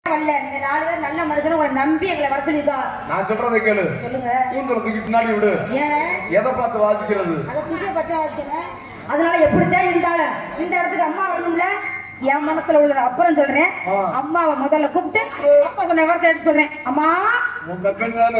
வரல நீங்க நாலு பேர் நல்ல மனுஷன் உங்களை நம்பி எங்களை வர சொல்லியிருக்கா நான் சொல்றதை கேளு சொல்லுங்க கூந்தல தூக்கி பின்னாடி விடு ஏன் எதை பார்த்து வாசிக்கிறது அதை சுற்றிய பத்தி வச்சுக்கங்க அதனால எப்படித்தான் இருந்தாலும் இந்த இடத்துக்கு அம்மா வரணும்ல என் மனசுல உள்ளத அப்புறம் சொல்றேன் ஆ. அம்மாவை முதல்ல கூப்பிட்டு அப்பா சொன்ன வார்த்தை எடுத்து சொல்றேன் அம்மா உங்க பெண் தானே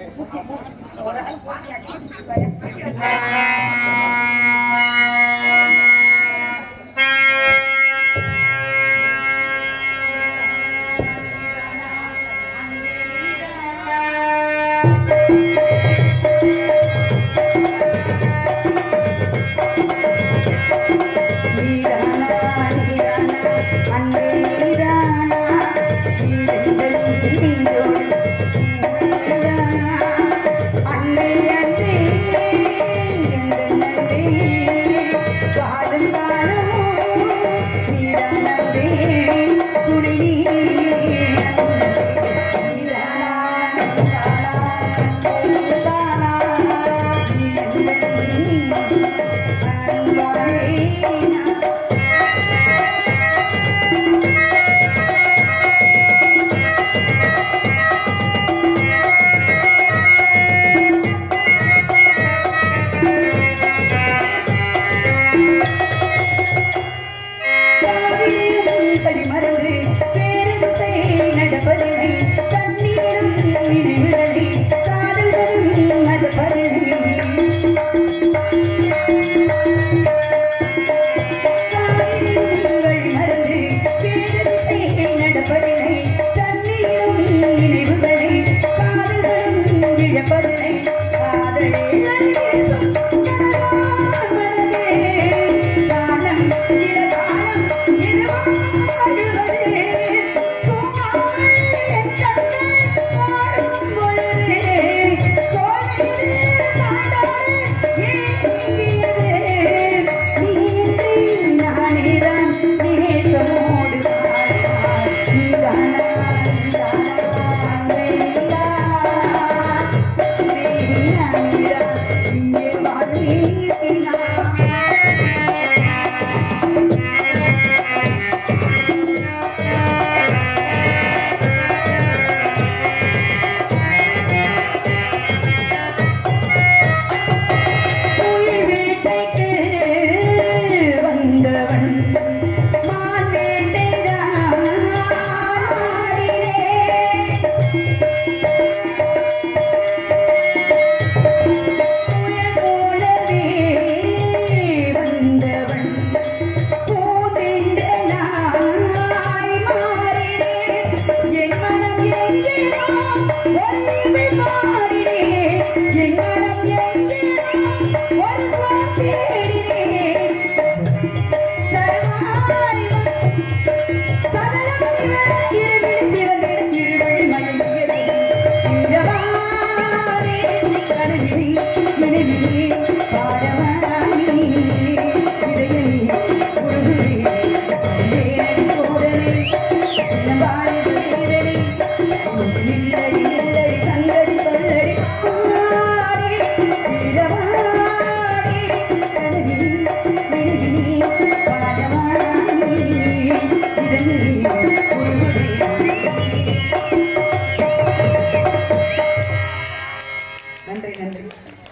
நன்றி நன்றி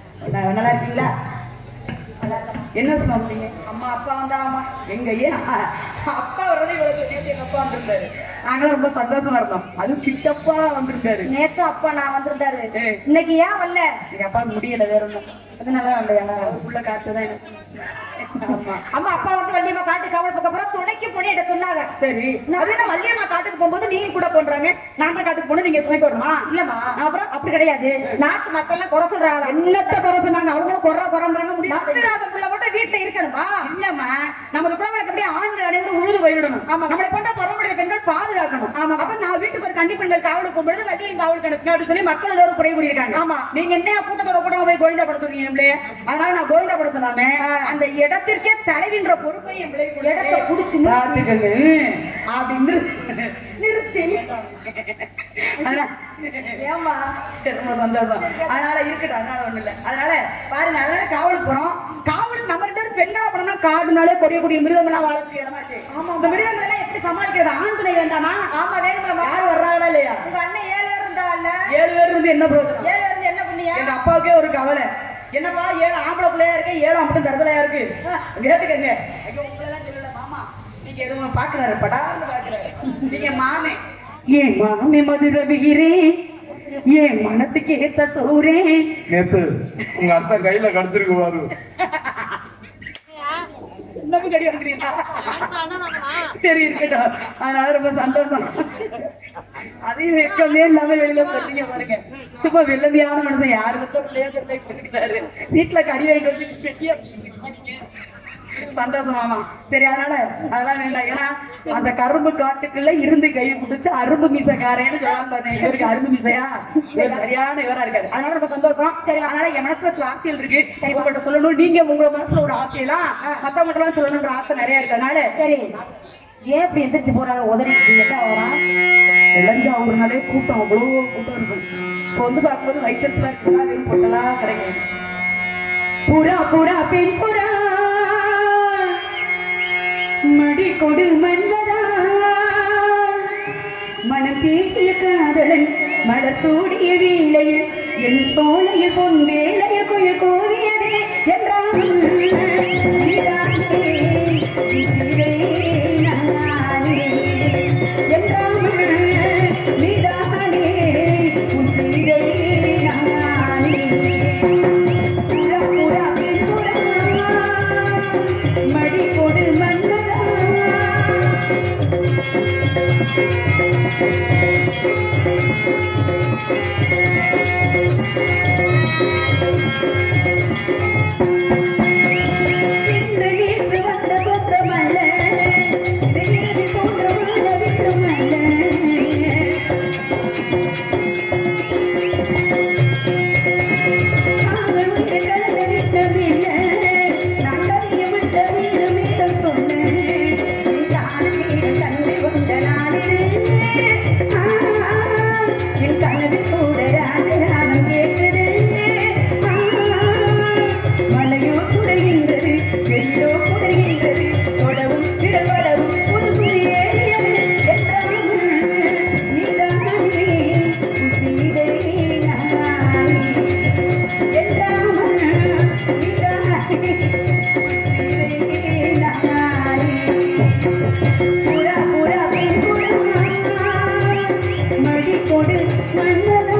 ந- நல்லா இருக்கீங்களா என்ன விஷயமா வந்தீங்க அம்மா அப்பா வந்தாமா எங்க ஏன் அ- அப்பா வர்றதே இவ்வளவு நேத்து எங்க அப்பா வந்திருந்தாரு நாங்களும் ரொம்ப சந்தோஷமா இருந்தோம் அதுவும் கிட்டப்பா வந்திருக்காரு நேத்து அப்பா நான் வந்திருந்தாரு ஏய். இன்னைக்கு ஏன் வரல எங்க அப்பா முடியல வேற ஒண்ணும் அதனால வரலையா உள்ள காய்ச்சதான் எனக்கு ஆமா அம்மா அப்பா வந்து வள்ளியம்மா காட்டுக்கு அவளுக்கு அப்புறம் துணைக்கு பொண்ணு சொன்னாங்க சரி அது என்ன வள்ளியம்மா காட்டுக்கு போகும்போது நீங்க கூட பண்றாங்க நான் தான் காட்டுக்கு போனா நீங்க துணைக்கு வருமா இல்லம்மா அப்புறம் அப்படி கிடையாது நாட்டு மக்கள் எல்லாம் குறை சொல்றாங்க என்னத்த குறை சொன்னாங்க அவங்களும் குறை குறைன்றாங்க முடியாது மந்திராத புள்ள மட்டும் வீட்டுல இருக்கணுமா இல்லம்மா நமது குழந்தைகளுக்கு அப்படியே ஆண்கள் அனைவரும் உழுது போயிடணும் ஆமா நம்மளை கொண்ட பரம்பரை பெண்கள் பாதுகாக்கணும் ஆமா அப்ப நான் வீட்டுக்கு ஒரு கன்னி பெண்கள் காவலுக்கு போகும்போது வள்ளியும் காவலுக்கு அனுப்புங்க அப்படின்னு சொல்லி மக்கள் ஏதோ ஒரு குறை கூறியிருக்காங்க ஆமா. நீங்க என்ன கூட்டத்தோட கூட்டமா போய் கோவிந்தா பட சொன்னீங்க என் பிள்ளைய அதனால நான் கோவிந்தா பட சொல்லாம அந்த இடத்திற்கே தலைவின்ற பொறுப்பை என் பிள்ளை இடத்தை புடிச்சு நிறுத்தி. பார்த்துக்கங்க அப்படின்னு நிறுத்தி அதனால ஏமா ரொம்ப சந்தோஷம் அதனால இருக்கட்டும் அதனால ஒண்ணு இல்ல அதனால பாருங்க அதனால காவலுக்கு போறோம் காவலுக்கு நம்ம ரெண்டு பேரும் பெண்களா போனோம்னா காடுனாலே கொடிய கொடிய மிருகங்கள்லாம் வாழக்கூடிய இடமாச்சு ஆமா. இந்த மிருகங்கள் எல்லாம் எப்படி சமாளிக்கிறது ஆண் துணை வேண்டாமா ஆமா வேணுமா யார் இருந்து என்ன பிரயோஜனம் ஏழு இருந்து என்ன பண்ணியா எங்க அப்பாவுக்கே ஒரு கவலை என்னப்பா ஏழு ஆம்பளை பிள்ளையா இருக்கு ஏழு மட்டும் தரதலையா இருக்கு கேட்டுக்கங்க ஐயோ உங்களெல்லாம் சொல்லல மாமா நீங்க எதுவும் பாக்குறாரு படார்னு பாக்குறாரு நீங்க மாமே ஏன் மாமே மதுர வீரே ஏன் மனசுக்கு ஏத்த சோரே நேத்து உங்க அத்தை கையில கடிச்சிருக்கு பாரு நம்ம கடி வாங்குறீங்களா சரி இருக்கட்டும் அதனால ரொம்ப சந்தோஷம் அதையும் வெக்கமே இல்லாம வெளியில சொல்றீங்க பாருங்க சும்மா வெள்ளதியான மனுஷன் யாரு மட்டும் பிள்ளையாரு வீட்டுல கடி வாங்கிட்டு வந்து பெட்டியா சந்தோஷமாமா சரி அதனால அதெல்லாம் வேண்டாம் ஏன்னா அந்த கரும்பு காட்டுக்குள்ள இருந்து கை பிடிச்சு அரும்பு மீசக்காரேன்னு சொல்லலாம் பாருங்க இவருக்கு அரும்பு மீசையா இவர் சரியான இவரா இருக்காரு அதனால ரொம்ப சந்தோஷம் சரி அதனால என் மனசுல சில ஆசைகள் இருக்கு உங்கள்கிட்ட சொல்லணும் நீங்க உங்க மனசுல ஒரு ஆசையெல்லாம் மத்தவங்க எல்லாம் சொல்லணும்ன்ற ஆசை நிறைய இருக்கு அதனால சரி ஏன் இப்படி எந்திரிச்சு போறாங்க உதறி என்ன வரா இளஞ்சா ஊர்னாலே கூட்டம் அவ்வளோ கூட்டம் இருக்கும் இப்போ வந்து பார்க்கும்போது வைத்தறிச்சலா இருக்குன்னா வெறும் பொட்டலா கிடைக்கும் புறா புறா பெண் புறா மடி கொடு மன்னதா மனம் பேசிய காதலன் மலர் சூடிய வீளையில் என் சோலையில் பொன் வேளையில் குயில் கோவியதே என்றான் நீதானே, உயிரே நானே. என்றான் நீதானே, உயிரே நானே. புறா புறா பெண் புறா, மடி கொடு மன்னதா இன்று நேற்று வந்த சொந்தமல்ல வெள்ளி போன்ற வாழ வேண்டுமல்ல காதல் உயிரை கலந்த விட்டமில்ல நான் கவிய விட்ட வீரம் என்று சொன்னேன் நீ காணவே கண்டு கொண்ட நாளிலே ஆ, என் கனவில் கூட ராஜராமன் கேட்குது ஆ, மலையோ சுடுகின்றது வெயிலோ குடைகின்றது தொடவும் இடப்படவும் புது சூரியேறியது என்றான் நீதானே உசிரே நானே என்றான் நீதானே உசிரே நானே புறா புறா பெண் புறா மடி கொடு மன்னதா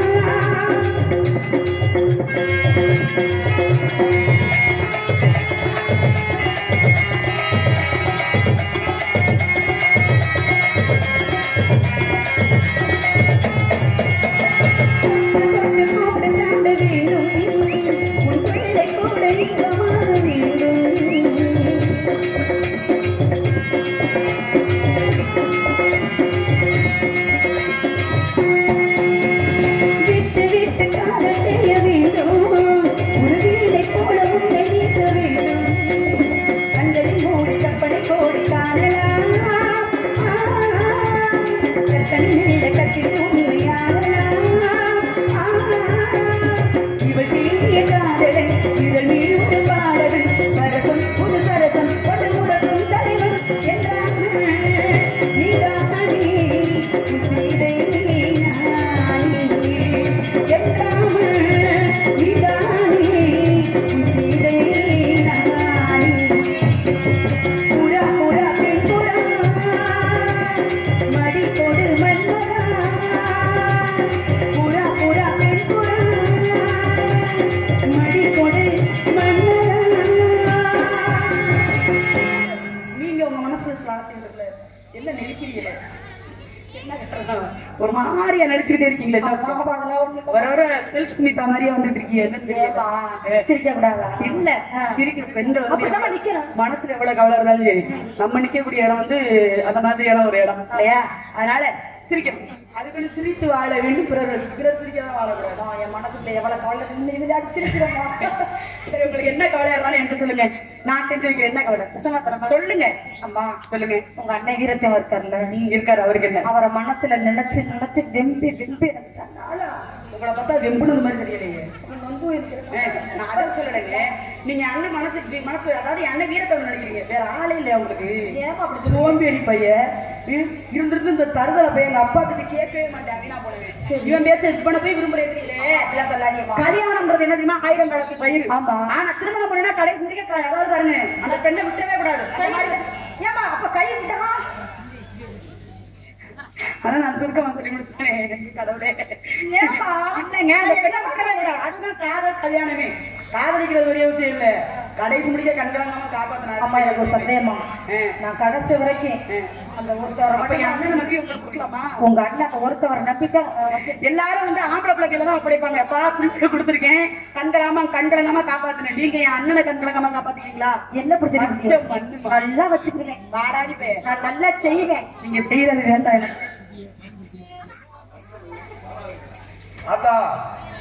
தொட்டு கூட தாண்ட வேண்டும் உன் பிள்ளை கூட இன்பமாக வேண்டும் விட்டு விட்டு காதல் செய்ய வேண்டும் ஒரு வீடை போல உன்னை நீக்க வேண்டும் கண்களில் மூடி கற்பனை கோடி காணலாம் கற்பனை நீண்ட கத்தில் உண்மையாகலாம் இவள் தீண்டிய காதலன் இதழ் மீது பாடவன் சரசம் புது சரசம் கொடு முடக்கும் தலைவன் என்றான் நீதானே உசிரை நானே என்றான் நீதானே உசிரை நானே புறா புறா பெண் புறா மடி கொடு மன்மதா புறா புறா பெண் புறா மடி கொடு மன்மதா நீங்க உங்க மனசுல சில ஆசைகள் இருக்குல்ல என்ன நினைக்கிறீங்க என்ன கட்டுறதா? ஒரு மாதிரியா நடிச்சுக்கிட்டே இருக்கீங்களே வர வர சில்க் ஸ்மிதா மாதிரியா வந்துட்டு இருக்கீங்க என்னன்னு தெரியல. ஏ, சிரிக்க கூடாதா இல்ல சிரிக்கிற பெண்கள் அப்படிதான் வந்து நிக்கிறோம். மனசுல எவ்வளவு கவலை இருந்தாலும் சரி நம்ம நிக்கக்கூடிய இடம் வந்து அந்த மாதிரியான ஒரு இடம் இல்லையா அதனால சிரிக்கணும் அதுக்குன்னு சிரித்து வாழ வேண்டும் பிறர் ரசி- பிறர் சிரிக்காத வாழக்கூடாது ஆ, என் மனசுக்குள்ள எவ்வளவு கவலை இருந்து இதுல அடிச்சிருக்கிறோமா சரி உங்களுக்கு என்ன கவலையா இருந்தாலும் என்கிட்ட சொல்லுங்க நான் செஞ்சு வைக்கிறேன் என்ன கவலை விசமாத்திரமா சொல்லுங்க அம்மா சொல்லுங்க உங்க அண்ணன் வீரத்தம் இருக்கார்ல நீங்க இருக்காரு அவருக்கு என்ன அவரை மனசுல நினைச்சு நினைச்சு வெம்பி வெம்பி எனக்கு தன்னால உங்களை பார்த்தா வெம்புனது மாதிரி தெரியலையே நொந்து இருக்கிறேன் ஏ, நான் அதை சொல்லலைங்க நீங்க அண்ணன் மனசு இப்படி மனசு அதாவது என் அண்ணன் வீரத்தவன் நினைக்கிறீங்க வேற ஆளே இல்லையா உங்களுக்கு ஏமா அப்படி சோம்பேறி பையன் இ- இருந்திருந்து இந்த தருதல பையன் எங்க அப்பா பேச்சு கேட்கவே மாட்டேன் வீணா போனவே இவன் பேச்ச இப்ப போய் விரும்புறீங்களே அப்படிலாம் சொல்லாதீங்கம்மா கல்யாணம்ன்றது என்ன தெரியுமா ஆயிரம் காலத்து பயிர் ஆமா. ஆனா திருமணம் பண்ணினா கடைசி முடிக்க க- அதாவது பாருங்க அந்த பெண்ணை விட்டுறவே கூடாது கை ஏமா அப்ப கை விட்டா ஆனா நான் சுருக்கமா சொல்லி முடிச்சிட்டேன் எனக்கு கடவுளே ஏமா இல்லைங்க அந்த பெண்ணை விட்டுறவே கூடாது அதுதான் காதல் கல்யாணமே காதலிக்கிறது ஒரு விஷயம் இல்ல கடைசி முடிக்க கண்கலங்காம காப்பாத்தினா அம்மா எனக்கு ஒரு சந்தேகமா நான் கடைசி வரைக்கும் அந்த ஒருத்தவரை அப்ப மட்டும் என் நான் அண்ணனை நம்பி உங்களுக்கு கொடுக்கலாமா உங்க அண்ணன் அந்த ஒருத்தவரை நம்பித்தான் அஹ், வச்சு- எல்லாரும் வந்து ஆம்பளை பிள்ளைகள தான் ஒப்படைப்பாங்க அப்பா புளிச்சு கொடுத்துருக்கேன் கண்களாம கண்கலங்காம காப்பாத்தினேன் நீங்க என் அண்ணனை கண்கலங்காம காப்பாத்திக்கீங்களா என்ன பிடிச்சிருக்கு அச்சம் பண்ணுமா. நல்லா வச்சுக்கிறேன் வாடாடி பே நான் நல்லா செய்வேன் நீங்க செய்யறது வேண்டாம் எனக்கு ஆத்தா